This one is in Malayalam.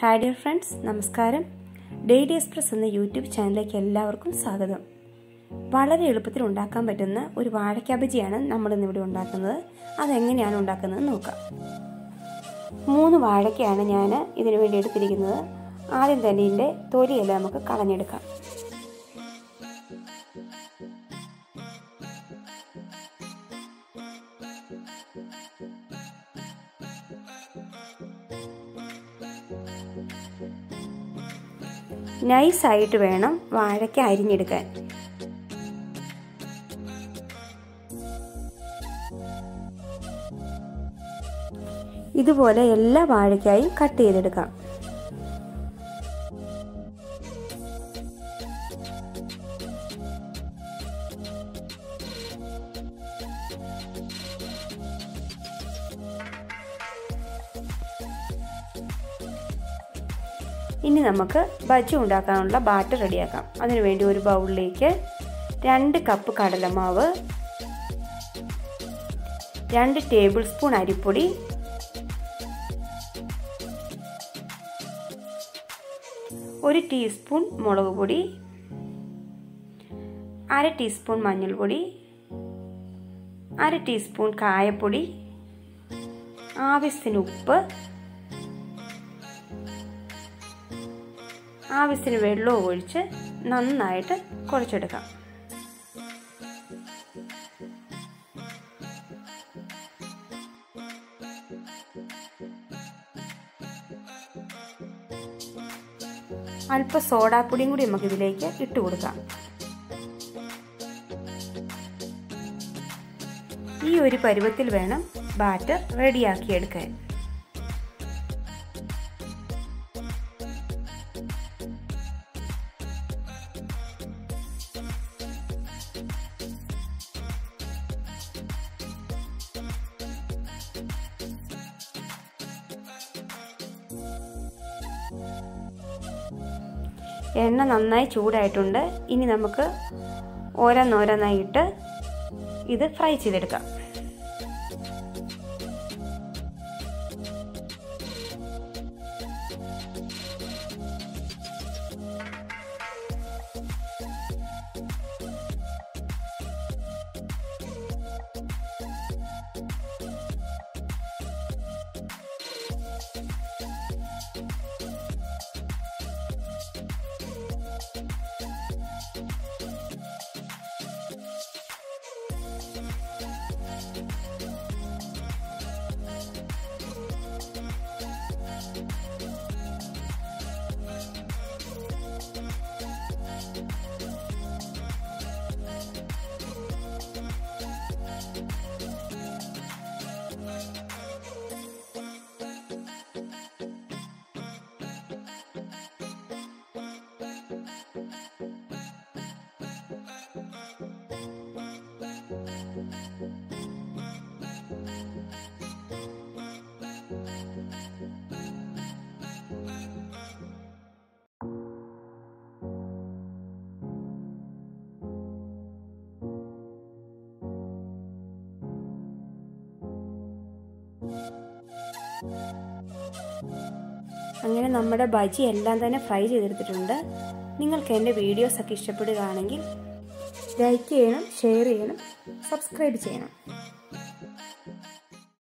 ഹായ് ഡിയർ ഫ്രണ്ട്സ് നമസ്കാരം ഡെയിലി എക്സ്പ്രസ് എന്ന യൂട്യൂബ് ചാനലിലേക്ക് എല്ലാവർക്കും സ്വാഗതം വളരെ എളുപ്പത്തിൽ ഉണ്ടാക്കാൻ പറ്റുന്ന ഒരു വാഴയ്ക്ക ബജിയാണ് നമ്മളിന്നിവിടെ ഉണ്ടാക്കുന്നത് അതെങ്ങനെയാണ് ഉണ്ടാക്കുന്നത് നോക്കാം മൂന്ന് വാഴയ്ക്കയാണ് ഞാൻ ഇതിനു വേണ്ടി എടുത്തിരിക്കുന്നത് ആദ്യം തന്നെ ഇതിൻ്റെ തൊലിയെല്ലാം നമുക്ക് കളഞ്ഞെടുക്കാം നൈസായിട്ട് വേണം വാഴയ്ക്ക അരിഞ്ഞെടുക്കാൻ ഇതുപോലെ എല്ലാ വാഴയ്ക്കായും കട്ട് ചെയ്തെടുക്കാം ഇനി നമുക്ക് ബജി ഉണ്ടാക്കാനുള്ള ബാറ്റർ റെഡിയാക്കാം അതിനുവേണ്ടി ഒരു ബൗളിലേക്ക് രണ്ട് കപ്പ് കടലമാവ് രണ്ട് ടേബിൾ സ്പൂൺ അരിപ്പൊടി ഒരു ടീസ്പൂൺ മുളക് പൊടി അര ടീസ്പൂൺ മഞ്ഞൾപ്പൊടി അര ടീസ്പൂൺ കായപ്പൊടി ആവശ്യത്തിന് ഉപ്പ് ആവശ്യത്തിന് വെള്ളവും ഒഴിച്ച് നന്നായിട്ട് കുഴച്ചെടുക്കാം അല്പം സോഡാപ്പൊടിയും കൂടി നമുക്ക് ഇതിലേക്ക് ഇട്ട് കൊടുക്കാം ഈ ഒരു പരുവത്തിൽ വേണം ബാറ്റർ റെഡിയാക്കി എടുക്കാൻ എണ്ണ നന്നായി ചൂടായിട്ടുണ്ട് ഇനി നമുക്ക് ഓരോന്നോരോന്നായിട്ട് ഇത് ഫ്രൈ ചെയ്തെടുക്കാം അങ്ങനെ നമ്മുടെ ബജി എല്ലാം തന്നെ ഫ്രൈ ചെയ്തെടുത്തിട്ടുണ്ട് നിങ്ങൾക്ക് എൻ്റെ വീഡിയോസൊക്കെ ഇഷ്ടപ്പെടുകയാണെങ്കിൽ ലൈക്ക് ചെയ്യണം ഷെയർ ചെയ്യണം സബ്സ്ക്രൈബ് ചെയ്യണം